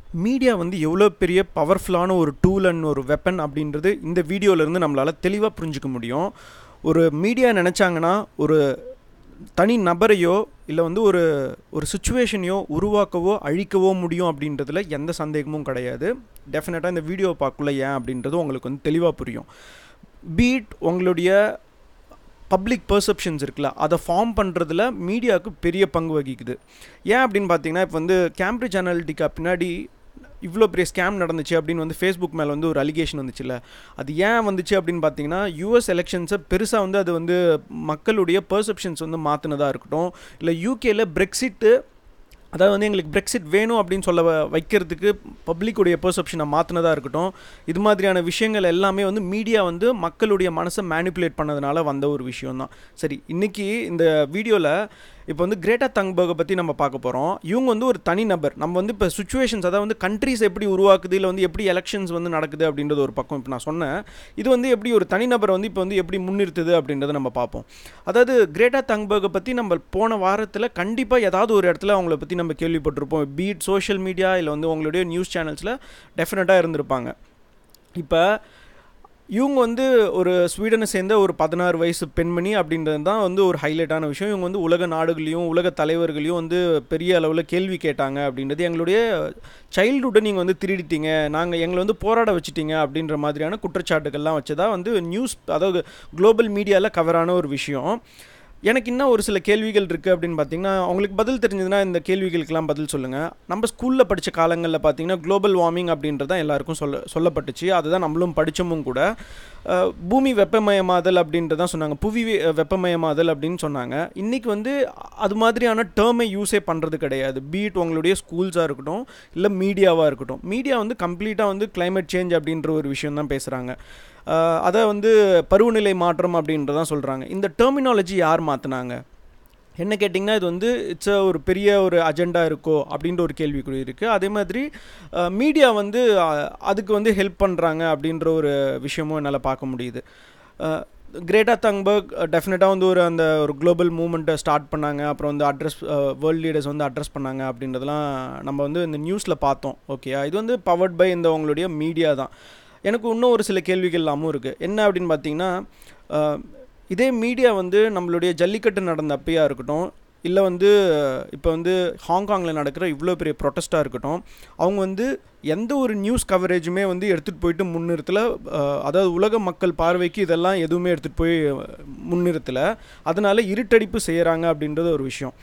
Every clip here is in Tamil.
மீடியா வந்து எவ்வளோ பெரிய பவர்ஃபுல்லான ஒரு டூல் அண்ட் ஒரு வெப்பன் அப்படின்றது இந்த வீடியோலேருந்து நம்மளால் தெளிவாக புரிஞ்சுக்க முடியும் ஒரு மீடியா நினச்சாங்கன்னா ஒரு தனி நபரையோ இல்லை வந்து ஒரு ஒரு சுச்சுவேஷனையோ உருவாக்கவோ அழிக்கவோ முடியும் அப்படின்றதுல எந்த சந்தேகமும் கிடையாது டெஃபினட்டாக இந்த வீடியோவை பார்க்கல ஏன் அப்படின்றது உங்களுக்கு வந்து தெளிவாக புரியும் பீட் உங்களுடைய பப்ளிக் பர்செப்ஷன்ஸ் இருக்குல்ல அதை ஃபார்ம் பண்ணுறதுல மீடியாவுக்கு பெரிய பங்கு வகிக்குது ஏன் அப்படின்னு பார்த்தீங்கன்னா இப்போ வந்து கேம்பிரிட்ஜ் அனாலிட்டிக்கா பின்னாடி இவ்வளோ பெரிய ஸ்கேம் நடந்துச்சு அப்படின்னு வந்து ஃபேஸ்புக் மேலே வந்து ஒரு அலிகேஷன் வந்துச்சுல்ல அது ஏன் வந்துச்சு அப்படின்னு பார்த்தீங்கன்னா யூஎஸ் எலெக்ஷன்ஸை பெருசாக வந்து அது வந்து மக்களுடைய பர்செப்ஷன்ஸ் வந்து மாற்றினதாக இருக்கட்டும் இல்லை யூகேல பிரெக்சிட்டு அதாவது வந்து எங்களுக்கு பிரெக்சிட் வேணும் அப்படின்னு சொல்ல வ- வைக்கிறதுக்கு பப்ளிக்குடைய பெர்செப்ஷனை மாற்றினதாக இருக்கட்டும் இது மாதிரியான விஷயங்கள் எல்லாமே வந்து மீடியா வந்து மக்களுடைய மனசை மேனிப்புலேட் பண்ணதுனால வந்த ஒரு விஷயம் தான் சரி இன்னைக்கு இந்த வீடியோவில் இப்போ வந்து கிரேட்டா தங்பர்கை பற்றி நம்ம பார்க்க போகிறோம் இவங்க வந்து ஒரு தனி நபர் நம்ம வந்து இப்போ சுச்சுவேஷன்ஸ் அதாவது வந்து கண்ட்ரிஸ் எப்படி உருவாக்குது இல்லை வந்து எப்படி எலெக்ஷன்ஸ் வந்து நடக்குது அப்படின்றது ஒரு பக்கம் இப்போ நான் சொன்னேன் இது வந்து எப்படி ஒரு தனிநபர் வந்து இப்போ வந்து எப்படி முன்னிறுத்துது அப்படின்றத நம்ம பார்ப்போம் அதாவது கிரேட்டா தங்பர்கை பற்றி நம்ம போன வாரத்தில் கண்டிப்பாக ஏதாவது ஒரு இடத்துல அவங்கள பற்றி நம்ம கேள்விப்பட்டிருப்போம் பீட் சோஷியல் மீடியா இல்லை வந்து உங்களுடைய நியூஸ் சேனல்ஸில் டெஃபினட்டாக இருந்திருப்பாங்க இப்போ இவங்க வந்து ஒரு ஸ்வீடனை சேர்ந்த ஒரு பதினாறு வயசு பெண்மணி அப்படின்றது தான் வந்து ஒரு ஹைலைட்டான விஷயம் இவங்க வந்து உலக நாடுகளையும் உலக தலைவர்களையும் வந்து பெரிய அளவில் கேள்வி கேட்டாங்க அப்படின்றது எங்களுடைய சைல்டுஹுட்டை நீங்கள் வந்து திருடிட்டீங்க நாங்கள் எங்களை வந்து போராட வச்சிட்டீங்க அப்படின்ற மாதிரியான குற்றச்சாட்டுகள்லாம் வச்சதா வந்து நியூஸ் அதாவது குளோபல் மீடியாவில் கவரான ஒரு விஷயம் எனக்கு இன்னும் ஒரு சில கேள்விகள் இருக்குது அப்படின்னு பார்த்தீங்கன்னா உங்களுக்கு பதில் தெரிஞ்சதுன்னா இந்த கேள்விகளுக்கெல்லாம் பதில் சொல்லுங்கள் நம்ம ஸ்கூலில் படித்த காலங்களில் பார்த்தீங்கன்னா குளோபல் வார்மிங் அப்படின்றது தான் எல்லாருக்கும் சொல்ல சொல்லப்பட்டுச்சு அதுதான் நம்மளும் படித்தமும் கூட அஹ், பூமி வெப்பமயமாதல் அப்படின்றது தான் சொன்னாங்க புவி வெ- வெப்பமயமாதல் அப்படின்னு சொன்னாங்க இன்றைக்கி வந்து அது மாதிரியான டேர்மை யூஸே பண்ணுறது கிடையாது பீட் உங்களுடைய ஸ்கூல்ஸாக இருக்கட்டும் இல்லை மீடியாவாக இருக்கட்டும் மீடியா வந்து கம்ப்ளீட்டாக வந்து climate சேஞ்ச் அப்படின்ற ஒரு விஷயம் தான் பேசுகிறாங்க அதை வந்து பருவநிலை மாற்றம் அப்படின்றதான் சொல்கிறாங்க இந்த டெர்மினாலஜி யார் மாற்றினாங்க என்ன கேட்டிங்கன்னா இது வந்து இட்ஸ் ஒரு பெரிய ஒரு அஜெண்டா இருக்கோ அப்படின்ற ஒரு கேள்விக்குறி இருக்குது அதே மாதிரி மீடியா வந்து அஹ், அதுக்கு வந்து ஹெல்ப் பண்ணுறாங்க அப்படின்ற ஒரு விஷயமும் என்னால் பார்க்க முடியுது கிரேட்டா தங்பர்க் டெஃபினட்டாக வந்து ஒரு அந்த ஒரு குளோபல் மூமெண்ட்டை ஸ்டார்ட் பண்ணாங்க அப்புறம் வந்து அட்ரஸ் வேர்ல்ட் லீடர்ஸ் வந்து அட்ரஸ் பண்ணாங்க அப்படின்றதெல்லாம் நம்ம வந்து இந்த நியூஸில் பார்த்தோம் ஓகே இது வந்து பவர்ட் பை இந்த உங்களுடைய மீடியா தான் எனக்கு இன்னும் ஒரு சில கேள்விகள் எல்லாமும் இருக்குது என்ன அப்படின்னு பார்த்தீங்கன்னா அஹ், இதே மீடியா வந்து நம்மளுடைய ஜல்லிக்கட்டு நடந்த அப்பயா இருக்கட்டும் இல்லை வந்து இப்போ வந்து ஹாங்காங்கில் நடக்கிற இவ்வளோ பெரிய ப்ரொட்டஸ்ட்டாக இருக்கட்டும் அவங்க வந்து எந்த ஒரு நியூஸ் கவரேஜுமே வந்து எடுத்துகிட்டு போயிட்டு முன்னிறுத்தல அஹ், அதாவது உலக மக்கள் பார்வைக்கு இதெல்லாம் எதுவுமே எடுத்துகிட்டு போய் முன்னிறுத்தல அதனால இருட்டடிப்பு செய்கிறாங்க அப்படின்றது ஒரு விஷயம்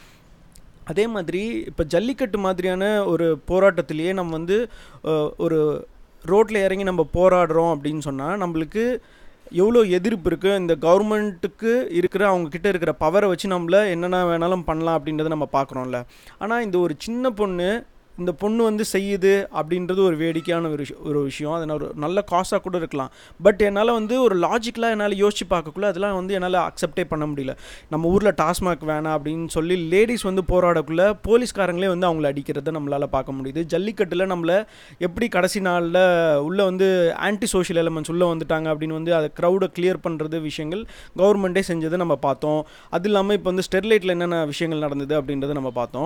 அதே மாதிரி இப்போ ஜல்லிக்கட்டு மாதிரியான ஒரு போராட்டத்திலேயே நம்ம வந்து அஹ், ஒரு ரோட்டில் இறங்கி நம்ம போராடுறோம் அப்படின்னு சொன்னால் நம்மளுக்கு எவ்வளோ எதிர்ப்பு இருக்குது இந்த கவர்மெண்ட்டுக்கு இருக்கிற அவங்க கிட்ட இருக்கிற பவரை வச்சு நம்மள என்னென்ன வேணாலும் பண்ணலாம் அப்படின்றத நம்ம பார்க்குறோம்ல ஆனால் இந்த ஒரு சின்ன பொண்ணு இந்த பொண்ணு வந்து செய்யுது அப்படின்றது ஒரு வேடிக்கையான ஒரு விஷயம் ஒரு விஷயம் அது ஒரு நல்ல காசாக கூட இருக்கலாம் பட் என்னால் வந்து ஒரு லாஜிக்கலாக என்னால் யோசிச்சு பார்க்கக்குள்ள அதெல்லாம் வந்து என்னால் அக்செப்டே பண்ண முடியல நம்ம ஊரில் டாஸ்மாக் வேணாம் அப்படின்னு சொல்லி லேடிஸ் வந்து போராடக்குள்ள போலீஸ்காரங்களே வந்து அவங்கள அடிக்கிறத நம்மளால் பார்க்க முடியுது ஜல்லிக்கட்டில் நம்மளை எப்படி கடைசி நாளில் உள்ளே வந்து ஆன்டி சோஷியல் எலமெண்ட்ஸ் உள்ளே வந்துட்டாங்க அப்படின்னு வந்து அதை க்ரௌடை கிளியர் பண்ணுறது விஷயங்கள் கவர்மெண்ட்டே செஞ்சதை நம்ம பார்த்தோம் அது இல்லாமல் இப்போ வந்து ஸ்டெர்லைட்டில் என்னென்ன விஷயங்கள் நடந்தது அப்படின்றத நம்ம பார்த்தோம்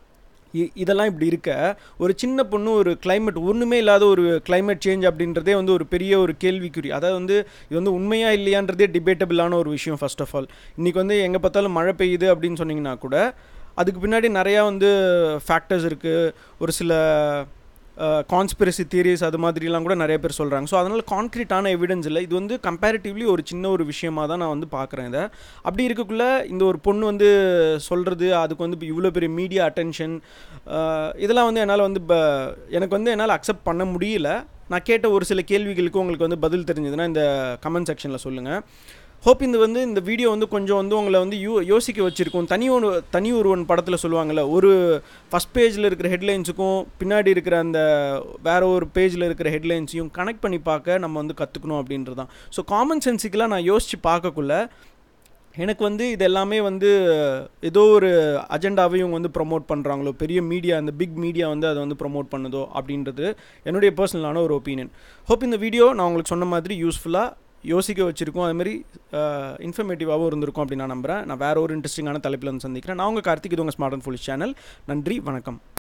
இ- இதெல்லாம் இப்படி இருக்க ஒரு சின்ன பொண்ணு ஒரு climate ஒன்றுமே இல்லாத ஒரு climate சேஞ்ச் அப்படின்றதே வந்து ஒரு பெரிய ஒரு கேள்விக்குறி அதாவது வந்து இது வந்து உண்மையா இல்லையான்றதே டிபேட்டபிளான ஒரு விஷயம் ஃபர்ஸ்ட் ஆஃப் ஆல் இன்றைக்கி வந்து எங்கே பார்த்தாலும் மழை பெய்யுது அப்படின்னு சொன்னீங்கன்னா கூட அதுக்கு பின்னாடி நிறையா வந்து ஃபேக்டர்ஸ் இருக்குது ஒரு சில கான்ஸ்பிரசி தியரிஸ் அது மாதிரிலாம் கூட நிறைய பேர் சொல்கிறாங்க ஸோ அதனால் கான்க்ரீட்டான எவிடன்ஸ் இல்லை இது வந்து கம்பேரிட்டிவ்லி ஒரு சின்ன ஒரு விஷயமாக தான் நான் வந்து பார்க்குறேன் இதை அப்படி இருக்கக்குள்ள இந்த ஒரு பொண்ணு வந்து சொல்கிறது அதுக்கு வந்து இவ்வளோ பெரிய மீடியா அட்டென்ஷன் இதெல்லாம் வந்து என்னால் வந்து இப்போ எனக்கு வந்து என்னால் அக்செப்ட் பண்ண முடியல நான் கேட்ட ஒரு சில கேள்விகளுக்கு உங்களுக்கு வந்து பதில் தெரிஞ்சதுன்னா இந்த கமெண்ட் செக்ஷனில் சொல்லுங்கள் ஹோப் இந்த வந்து இந்த வீடியோ வந்து கொஞ்சம் வந்து உங்களை வந்து யோ யோசிக்க வச்சுருக்கும் தனி ஒன்று தனி ஒருவன் படத்தில் சொல்லுவாங்கள்ல ஒரு ஃபஸ்ட் பேஜில் இருக்கிற ஹெட்லைன்ஸுக்கும் பின்னாடி இருக்கிற அந்த வேற ஒரு பேஜில் இருக்கிற ஹெட்லைன்ஸையும் கனெக்ட் பண்ணி பார்க்க நம்ம வந்து கற்றுக்கணும் அப்படின்றது தான் ஸோ காமன் சென்ஸுக்கெலாம் நான் யோசித்து பார்க்கக்குள்ள எனக்கு வந்து இது எல்லாமே வந்து ஏதோ ஒரு அஜெண்டாவை இவங்க வந்து ப்ரொமோட் பண்ணுறாங்களோ பெரிய மீடியா அந்த பிக் மீடியா வந்து அதை வந்து ப்ரொமோட் பண்ணுதோ அப்படின்றது என்னுடைய பர்சனலான ஒரு ஒப்பீனியன் ஹோப் இந்த வீடியோ நான் உங்களுக்கு சொன்ன மாதிரி யூஸ்ஃபுல்லாக யோசிக்க வச்சுருக்கோம் அது மாதிரி இன்ஃபர்மேட்டிவாகவும் இருந்திருக்கும் அப்படின்னு நான் நம்புகிறேன் நான் வேற ஒரு இன்ட்ரெஸ்டிங்கான தலைப்பில் வந்து சந்திக்கிறேன் நான் உங்கள் கார்த்திக் இது உங்கள் ஸ்மார்ட் அண்ட் ஃபுல் சேனல் நன்றி வணக்கம்